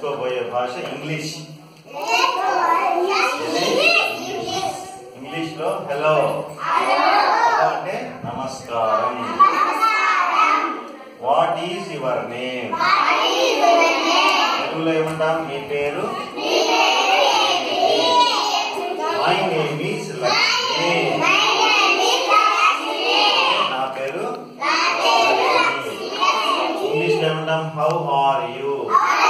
నేర్చుకోబోయే భాష English English లో hello hello అంటే నమస్కారం వాట్ ఈజ్ యువర్ నేమ్ తెలుగులో ఏమంటాం మీ పేరు మై నేమ్ ఈస్ లక్ష్మి నా పేరు ఇంగ్లీష్ లో ఏమంటాం హౌ ఆర్ యూ